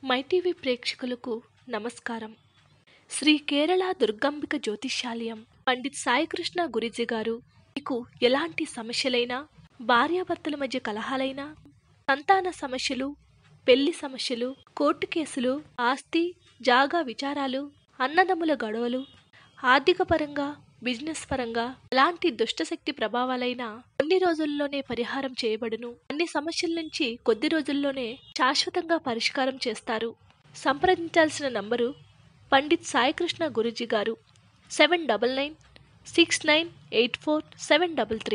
MyTV ప్రేక్షకులకు నమస్కారం శ్రీ కేరళ దుర్గాంబిక జ్యోతిష్యాలయం పండిత్ సాయికృష్ణ గురిజీ గారు మీకు ఎలాంటి సమస్యలైనా భార్యాభర్తల మధ్య కలహాలైనా సంతాన సమస్యలు పెళ్లి సమస్యలు కోర్టు కేసులు ఆస్తి జాగా విచారాలు అన్నదమ్ముల గొడవలు ఆర్థిక పరంగా బిజినెస్ పరంగా ఎలాంటి దుష్టశక్తి ప్రభావాలైనా కొన్ని రోజుల్లోనే పరిహారం చేయబడును అన్ని సమస్యల నుంచి కొద్ది రోజుల్లోనే శాశ్వతంగా పరిష్కారం చేస్తారు సంప్రదించాల్సిన నంబరు పండిత్ సాయికృష్ణ గురుజీ గారు seven double nine six nine eight four seven double three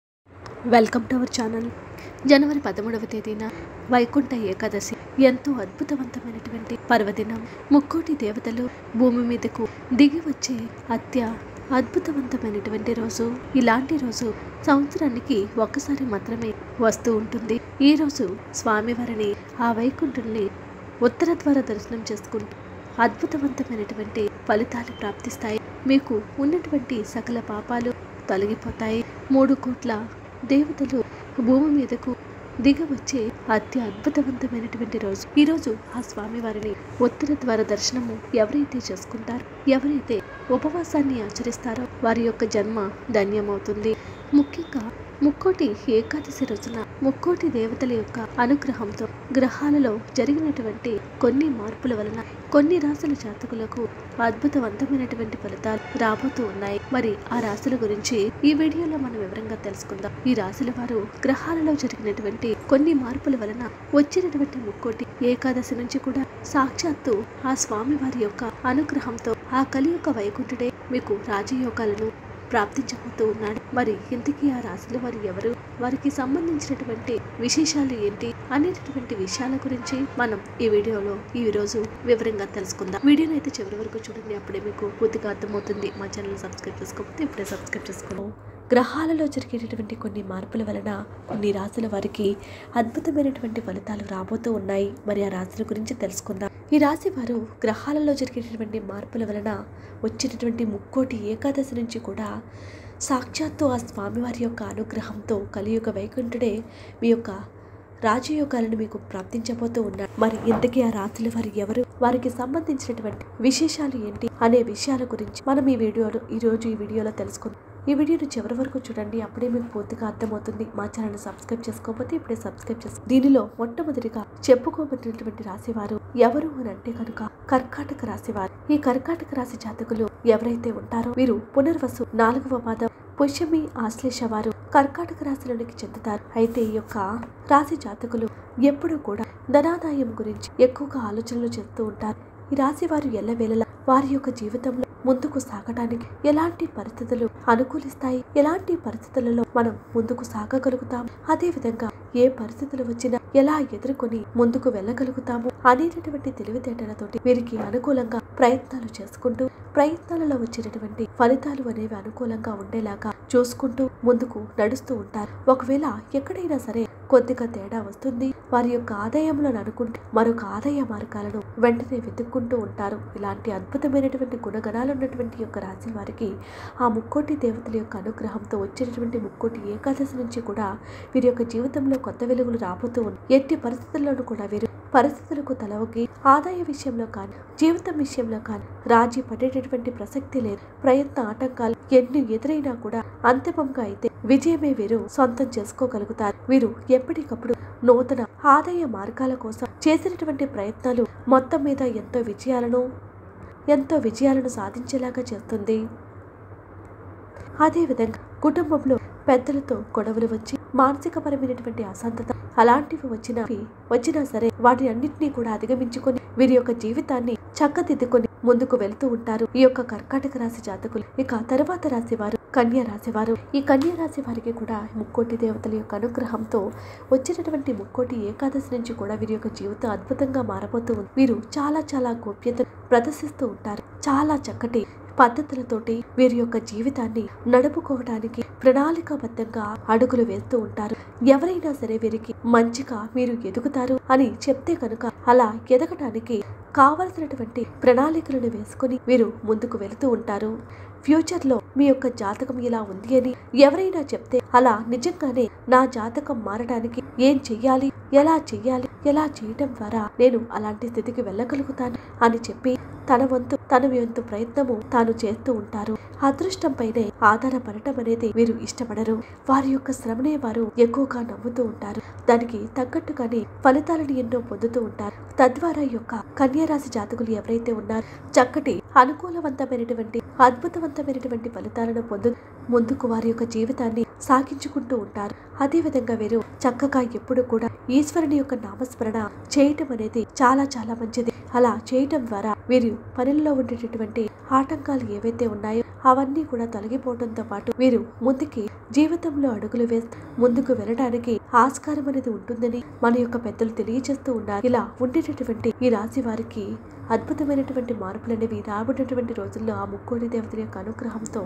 welcome to our channel జనవరి పదమూడవ తేదీన వైకుంఠ ఏకాదశి ఎంతో అద్భుతవంతమైనటువంటి పర్వదినం ముక్కోటి దేవతలు భూమి మీదకు దిగి వచ్చే అత్య అద్భుతవంతమైనటువంటి రోజు ఇలాంటి రోజు సంవత్సరానికి ఒక్కసారి మాత్రమే వస్తూ ఉంటుంది ఈ రోజు స్వామివారిని ఆ వైకుంఠుల్ని ఉత్తర ద్వార దర్శనం చేసుకుంటూ అద్భుతవంతమైనటువంటి ఫలితాలు ప్రాప్తిస్తాయి మీకు ఉన్నటువంటి సకల పాపాలు తొలగిపోతాయి మూడు కోట్ల దేవతలు భూమి మీదకు దిగవచ్చే అతి అద్భుతవంతమైనటువంటి రోజు ఈ రోజు ఆ స్వామి వారిని ఉత్తర ద్వార దర్శనము ఎవరైతే చేసుకుంటారో ఎవరైతే ఉపవాసాన్ని ఆచరిస్తారో వారి యొక్క జన్మ ధన్యమవుతుంది ముఖ్యంగా ముక్కోటి ఏకాదశి రోజున ముక్కోటి దేవతల యొక్క అనుగ్రహంతో గ్రహాలలో జరిగినటువంటి కొన్ని మార్పుల వలన కొన్ని రాసుల జాతకులకు అద్భుతవంతమైనటువంటి ఫలితాలు రాబోతూ ఉన్నాయి మరి ఆ రాశుల గురించి ఈ వీడియోలో మనం వివరంగా తెలుసుకుందాం ఈ రాశుల వారు గ్రహాలలో జరిగినటువంటి కొన్ని మార్పుల వలన వచ్చినటువంటి ముక్కోటి ఏకాదశి నుంచి కూడా సాక్షాత్తు ఆ స్వామి వారి యొక్క అనుగ్రహంతో ఆ కలి యొక్క వైకుంఠుడే మీకు రాజయోగాలను ప్రాప్తించబోతూ ఉన్నాడు మరి ఇంతకీ ఆ రాశుల వారు ఎవరు వారికి సంబంధించినటువంటి విశేషాలు ఏంటి అనేటటువంటి విషయాల గురించి మనం ఈ వీడియోలో ఈ రోజు వివరంగా తెలుసుకుందాం వీడియోని అయితే చివరి వరకు చూడండి అప్పుడే మీకు పూర్తిగా అర్థమవుతుంది మా ఛానల్ సబ్స్క్రైబ్ చేసుకోకపోతే ఇప్పుడే సబ్స్క్రైబ్ చేసుకోండి గ్రహాలలో జరిగేటటువంటి కొన్ని మార్పుల వలన కొన్ని రాశుల వారికి అద్భుతమైనటువంటి ఫలితాలు రాబోతూ ఉన్నాయి మరి ఆ రాశుల గురించి తెలుసుకుందాం ఈ రాశి వారు గ్రహాలలో జరిగేటటువంటి మార్పుల వలన వచ్చినటువంటి ముక్కోటి ఏకాదశి నుంచి కూడా సాక్షాత్తు ఆ స్వామివారి యొక్క అనుగ్రహంతో కలియుగ వైకుంఠుడే మీ యొక్క రాజయోగాలను మీకు ప్రాప్తించబోతూ ఉన్నాడు మరి ఇంతకీ ఆ రాశుల వారు ఎవరు వారికి సంబంధించినటువంటి విశేషాలు ఏంటి అనే విషయాల గురించి మనం ఈ వీడియోలో ఈ రోజు ఈ వీడియోలో తెలుసుకుందాం ఈ వీడియోని చివరి వరకు చూడండి అప్పుడే మీకు పూర్తిగా అర్థమవుతుంది మా ఛానల్ సబ్స్క్రైబ్ చేసుకోకపోతే ఇప్పుడే సబ్స్క్రైబ్ చేసుకో దీనిలో మొట్టమొదటిగా చెప్పుకోబడినటువంటి రాశివారు ఎవరు అని అంటే కనుక కర్కాటక రాశివారు ఈ కర్కాటక రాశి జాతకులు ఎవరైతే ఉంటారో వీరు పునర్వసు నాలుగవ పాదం పుష్యమి ఆశ్లేష వారు కర్కాటక రాశిలోనికి చెందుతారు అయితే ఈ యొక్క రాశి జాతకులు ఎప్పుడూ కూడా ధనాదాయం గురించి ఎక్కువగా ఆలోచనలు చేస్తూ ఉంటారు ఈ రాశి వారు ఎల్లవేళలా వారి యొక్క జీవితంలో ముందుకు సాగడానికి ఎలాంటి పరిస్థితులు అనుకూలిస్తాయి ఎలాంటి పరిస్థితులలో మనం ముందుకు సాగగలుగుతాం అదే విధంగా ఏ పరిస్థితులు వచ్చినా ఎలా ఎదుర్కొని ముందుకు వెళ్ళగలుగుతాము అనేటటువంటి తెలివితేటలతోటి వీరికి అనుకూలంగా ప్రయత్నాలు చేసుకుంటూ ప్రయత్నాలలో వచ్చినటువంటి ఫలితాలు అనేవి అనుకూలంగా ఉండేలాగా చూసుకుంటూ ముందుకు నడుస్తూ ఉంటారు ఒకవేళ ఎక్కడైనా సరే కొద్దిగా తేడా వస్తుంది వారి యొక్క ఆదాయంలో అనుకుంటే మరొక ఆదాయ మార్గాలను వెంటనే వెతుక్కుంటూ ఉంటారు ఇలాంటి అద్భుతమైనటువంటి గుణగణాలు ఉన్నటువంటి యొక్క రాశి వారికి ఆ ముక్కోటి దేవతల యొక్క అనుగ్రహంతో వచ్చేటటువంటి ముక్కోటి ఏకాదశి నుంచి కూడా వీరి యొక్క జీవితంలో కొత్త వెలుగులు రాబోతూ ఉన్నాయి ఎట్టి పరిస్థితుల్లోనూ కూడా వీరు పరిస్థితులకు తలవగి ఆదాయ విషయంలో కానీ జీవితం విషయంలో కానీ రాజీ పడేటటువంటి ప్రసక్తి లేదు ప్రయత్న ఆటంకాలు ఎన్ని ఎదురైనా కూడా అంతిమంగా అయితే విజయమే వీరు సొంతం చేసుకోగలుగుతారు వీరు ఎప్పటికప్పుడు నూతన ఆదాయ మార్గాల కోసం చేసినటువంటి ప్రయత్నాలు మొత్తం మీద ఎంతో విజయాలను ఎంతో విజయాలను సాధించేలాగా చేస్తుంది అదేవిధంగా కుటుంబంలో పెద్దలతో గొడవలు వచ్చి మానసికపరమైనటువంటి అశాంతత అలాంటివి వచ్చినా వచ్చినా సరే వాటి అన్నింటినీ కూడా అధిగమించుకొని వీరి యొక్క జీవితాన్ని చక్కదిద్దుకొని ముందుకు వెళ్తూ ఉంటారు ఈ యొక్క కర్కాటక రాశి జాతకులు ఇక తరువాత రాశి వారు కన్యా రాశి వారు ఈ కన్యా రాశి వారికి కూడా ముక్కోటి దేవతల యొక్క అనుగ్రహంతో వచ్చినటువంటి ముక్కోటి ఏకాదశి నుంచి కూడా వీరి యొక్క జీవితం అద్భుతంగా మారబోతూ ఉంది వీరు చాలా చాలా గోప్యత ప్రదర్శిస్తూ ఉంటారు చాలా చక్కటి పద్ధతులతోటి వీరి యొక్క జీవితాన్ని నడుపుకోవడానికి ప్రణాళికాబద్ధంగా అడుగులు వేస్తూ ఉంటారు ఎవరైనా సరే వీరికి మంచిగా మీరు ఎదుగుతారు అని చెప్తే కనుక అలా ఎదగటానికి కావలసినటువంటి ప్రణాళికలను వేసుకుని వీరు ముందుకు వెళుతూ ఉంటారు ఫ్యూచర్లో మీ యొక్క జాతకం ఇలా ఉంది అని ఎవరైనా చెప్తే అలా నిజంగానే నా జాతకం మారడానికి ఏం చెయ్యాలి ఎలా చెయ్యాలి ఎలా చేయటం ద్వారా నేను అలాంటి స్థితికి వెళ్ళగలుగుతాను అని చెప్పి తన వంతు తన వంతు ప్రయత్నము తాను చేస్తూ ఉంటారు అదృష్టంపైనే ఆధారపడటం అనేది వీరు ఇష్టపడరు వారి యొక్క శ్రమనే వారు ఎక్కువగా నమ్ముతూ ఉంటారు దానికి తగ్గట్టుగానే ఫలితాలను ఎన్నో పొందుతూ ఉంటారు తద్వారా ఈ యొక్క కన్యారాశి జాతకులు ఎవరైతే ఉన్నారో చక్కటి అనుకూలవంతమైనటువంటి అద్భుతవంతమైనటువంటి ఫలితాలను పొందు ముందుకు వారి యొక్క జీవితాన్ని సాగించుకుంటూ ఉంటారు అదే విధంగా వీరు చక్కగా ఎప్పుడు కూడా ఈశ్వరుని యొక్క నామస్మరణ చేయటం అనేది చాలా చాలా మంచిది అలా చేయటం ద్వారా వీరు పనుల్లో ఉండేటటువంటి ఆటంకాలు ఏవైతే ఉన్నాయో అవన్నీ కూడా తొలగిపోవడంతో పాటు వీరు ముందుకి జీవితంలో అడుగులు వేస్తూ ముందుకు వెళ్ళడానికి ఆస్కారం అనేది ఉంటుందని మన యొక్క పెద్దలు తెలియజేస్తూ ఉన్నారు ఇలా ఉండేటటువంటి ఈ రాశి వారికి అద్భుతమైనటువంటి మార్పులు అనేవి రాబోయేటటువంటి రోజుల్లో ఆ ముక్కోడి దేవతల యొక్క అనుగ్రహంతో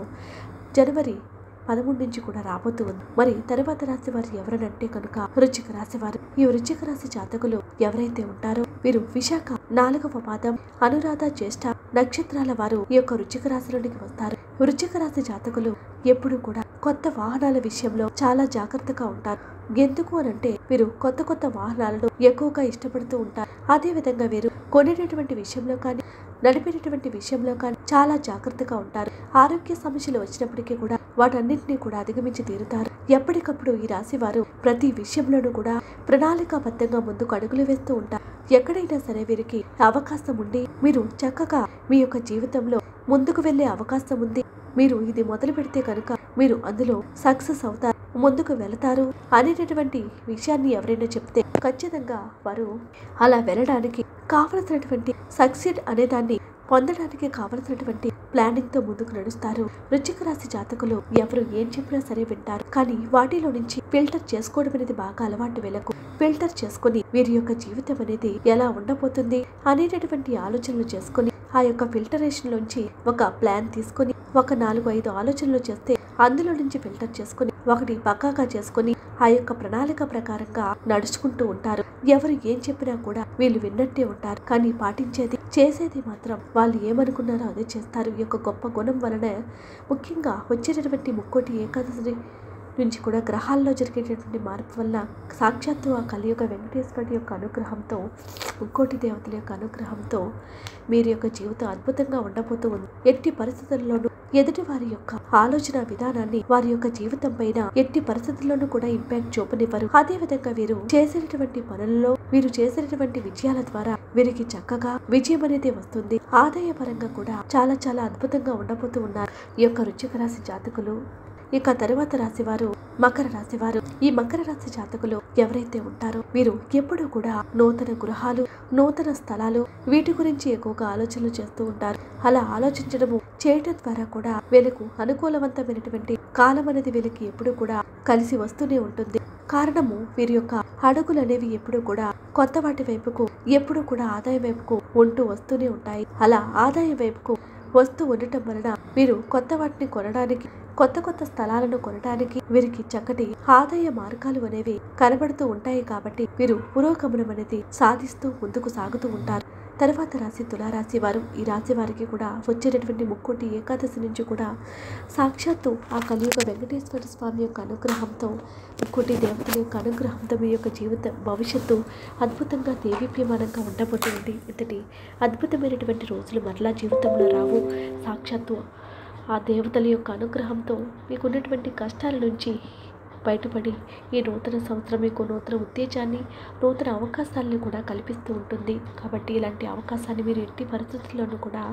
జనవరి పదమూడు నుంచి కూడా రాబోతూ ఉంది మరి తర్వాత రాశి వారు ఎవరనంటే కనుక వృచ్చిక రాశి వారు ఈ వృచ్చిక రాశి జాతకులు ఎవరైతే ఉంటారో వీరు విశాఖ నాలుగవ పాదం అనురాధ జ్యేష్ఠ నక్షత్రాల వారు ఈ యొక్క వృచ్చిక రాశిలోనికి వస్తారు వృచ్చిక రాశి జాతకులు ఎప్పుడు కూడా కొత్త వాహనాల విషయంలో చాలా జాగ్రత్తగా ఉంటారు ఎందుకు అనంటే వీరు కొత్త కొత్త వాహనాలను ఎక్కువగా ఇష్టపడుతూ ఉంటారు అదే విధంగా వీరు కొనేటటువంటి విషయంలో కానీ నడిపేటటువంటి విషయంలో కానీ చాలా జాగ్రత్తగా ఉంటారు ఆరోగ్య సమస్యలు వచ్చినప్పటికీ కూడా వాటన్నింటినీ కూడా అధిగమించి తీరుతారు ఎప్పటికప్పుడు ఈ రాశి వారు ప్రతి విషయంలోనూ కూడా ప్రణాళికాబద్ధంగా ముందుకు అడుగులు వేస్తూ ఉంటారు ఎక్కడైనా సరే వీరికి అవకాశం ఉండి మీరు చక్కగా మీ యొక్క జీవితంలో ముందుకు వెళ్లే అవకాశం ఉంది మీరు ఇది మొదలు పెడితే కనుక మీరు అందులో సక్సెస్ అవుతారు ముందుకు వెళతారు అనేటటువంటి విషయాన్ని ఎవరైనా చెప్తే ఖచ్చితంగా వారు అలా వెళ్ళడానికి కావలసినటువంటి సక్సెడ్ అనే దాన్ని పొందడానికి కావలసినటువంటి ప్లానింగ్ తో ముందుకు నడుస్తారు వృశ్చిక రాశి జాతకులు ఎవరు ఏం చెప్పినా సరే వింటారు కానీ వాటిలో నుంచి ఫిల్టర్ చేసుకోవడం అనేది బాగా అలవాటు వీళ్ళకు ఫిల్టర్ చేసుకుని వీరి యొక్క జీవితం అనేది ఎలా ఉండబోతుంది అనేటటువంటి ఆలోచనలు చేసుకుని ఆ యొక్క ఫిల్టరేషన్ లోంచి ఒక ప్లాన్ తీసుకుని ఒక నాలుగు ఐదు ఆలోచనలు చేస్తే అందులో నుంచి ఫిల్టర్ చేసుకుని ఒకటి పక్కాగా చేసుకుని ఆ యొక్క ప్రణాళిక ప్రకారంగా నడుచుకుంటూ ఉంటారు ఎవరు ఏం చెప్పినా కూడా వీళ్ళు విన్నట్టే ఉంటారు కానీ పాటించేది చేసేది మాత్రం వాళ్ళు ఏమనుకున్నారో అదే చేస్తారు ఈ యొక్క గొప్ప గుణం వలన ముఖ్యంగా వచ్చేటటువంటి ముక్కోటి ఏకాదశి నుంచి కూడా గ్రహాల్లో జరిగేటటువంటి మార్పు వల్ల సాక్షాత్తు ఆ కలియుగ వెంకటేశ్వరుడి యొక్క అనుగ్రహంతో ముక్కోటి దేవతల యొక్క అనుగ్రహంతో మీరు యొక్క జీవితం అద్భుతంగా ఉండబోతూ ఉంది ఎట్టి పరిస్థితుల్లోనూ ఎదుటి వారి యొక్క ఆలోచన విధానాన్ని వారి యొక్క జీవితం పైన ఎట్టి పరిస్థితుల్లోనూ కూడా ఇంపాక్ట్ చూపనివ్వరు అదే విధంగా వీరు చేసేటటువంటి పనులలో వీరు చేసేటటువంటి విజయాల ద్వారా వీరికి చక్కగా విజయం అనేది వస్తుంది ఆదాయ పరంగా కూడా చాలా చాలా అద్భుతంగా ఉండబోతూ ఉన్నారు ఈ యొక్క రుచిక రాశి జాతకులు ఇక తరువాత రాశివారు మకర రాశివారు ఈ మకర రాశి జాతకులు ఎవరైతే ఉంటారో వీరు ఎప్పుడూ కూడా నూతన గృహాలు నూతన స్థలాలు వీటి గురించి ఎక్కువగా ఆలోచనలు చేస్తూ ఉంటారు అలా ఆలోచించడము చేయటం ద్వారా కూడా వీళ్ళకు అనుకూలవంతమైనటువంటి కాలం అనేది వీళ్ళకి ఎప్పుడు కూడా కలిసి వస్తూనే ఉంటుంది కారణము వీరి యొక్క అడుగులు అనేవి ఎప్పుడు కూడా కొత్త వాటి వైపుకు ఎప్పుడు కూడా ఆదాయం వైపుకు ఉంటూ వస్తూనే ఉంటాయి అలా ఆదాయం వైపుకు వస్తూ ఉండటం వలన వీరు కొత్త వాటిని కొనడానికి కొత్త కొత్త స్థలాలను కొనడానికి వీరికి చక్కటి ఆదాయ మార్గాలు అనేవి కనబడుతూ ఉంటాయి కాబట్టి వీరు పురోగమనం అనేది సాధిస్తూ ముందుకు సాగుతూ ఉంటారు తర్వాత రాశి తులారాశి వారు ఈ రాశి వారికి కూడా వచ్చేటటువంటి ముక్కోటి ఏకాదశి నుంచి కూడా సాక్షాత్తు ఆ కలియుగ వెంకటేశ్వర స్వామి యొక్క అనుగ్రహంతో ముక్కోటి దేవతల యొక్క అనుగ్రహంతో మీ యొక్క జీవిత భవిష్యత్తు అద్భుతంగా దేవీప్యమానంగా ఉండబోతుంది ఇంతటి అద్భుతమైనటువంటి రోజులు మరలా జీవితంలో రావు సాక్షాత్తు ఆ దేవతల యొక్క అనుగ్రహంతో మీకున్నటువంటి కష్టాల నుంచి బయటపడి ఈ నూతన సంవత్సరం మీకు నూతన ఉత్తేజాన్ని నూతన అవకాశాలను కూడా కల్పిస్తూ ఉంటుంది కాబట్టి ఇలాంటి అవకాశాన్ని మీరు ఎట్టి పరిస్థితుల్లోనూ కూడా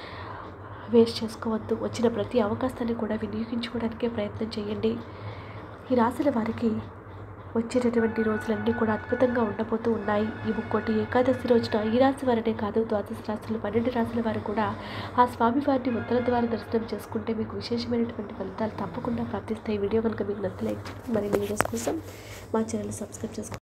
వేస్ట్ చేసుకోవద్దు వచ్చిన ప్రతి అవకాశాన్ని కూడా వినియోగించుకోవడానికే ప్రయత్నం చేయండి ఈ రాశుల వారికి వచ్చేటటువంటి రోజులన్నీ కూడా అద్భుతంగా ఉండబోతూ ఉన్నాయి ఈ ముక్కోటి ఏకాదశి రోజున ఈ రాశి వారనే కాదు ద్వాదశ రాశులు పన్నెండు రాశుల వారు కూడా ఆ స్వామివారిని ఉత్తర ద్వారా దర్శనం చేసుకుంటే మీకు విశేషమైనటువంటి ఫలితాలు తప్పకుండా ప్రాప్తిస్తాయి ఈ వీడియో కనుక మీకు నచ్చలేదు మరిన్ని వీడియోస్ కోసం మా ఛానల్ సబ్స్క్రైబ్ చేసుకోండి